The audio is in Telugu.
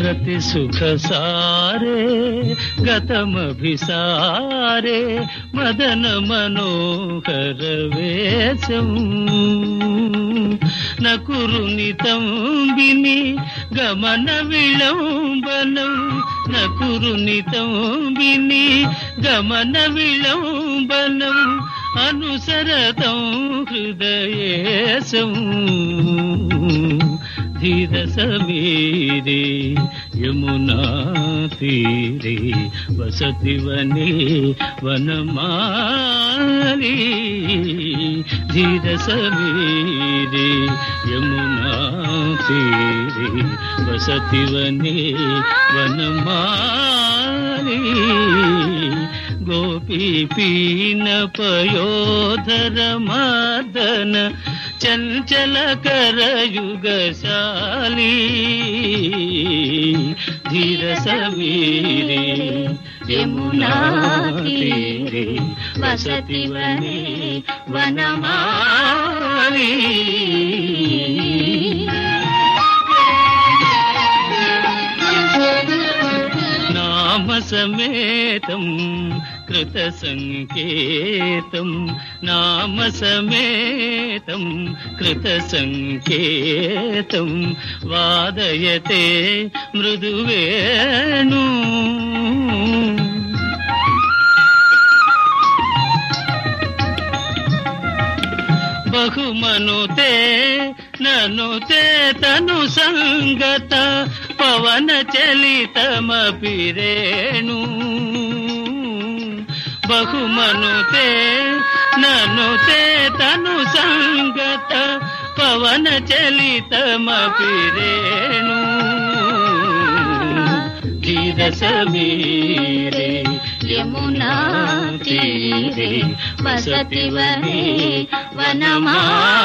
రతి సుఖ సారే గతమభిసారే మదన మనోహర వేశం నకురునితం విని గమన విళంబనం నకురునితం విని గమన విళంబనం అనుసరతం హృదయేశం ధీర సమీరే యమునా తీరే వసతి వనే వనమాలి ధీర సమీరే యమునా తీరే వసతి వనే వనమాలి గోపీ పీన పయోధర మదన చంచల కరయుగశాలి ధీర సమీరే యమునా తీరే వసతి వనే వనమాలి నామ సమేతం కృత సంకేతం నామ సమేతం కృత సంకేతం వాదయతే మృదువేణు బహుమనుతే ననుతే తను సంగత పవన చలితమపి రేణు బహుమనుతే ననుతే తను సంగత పవన చలితమపి రేణు ధీర సమీరే యమునా తీరే వసతి వనే వనమా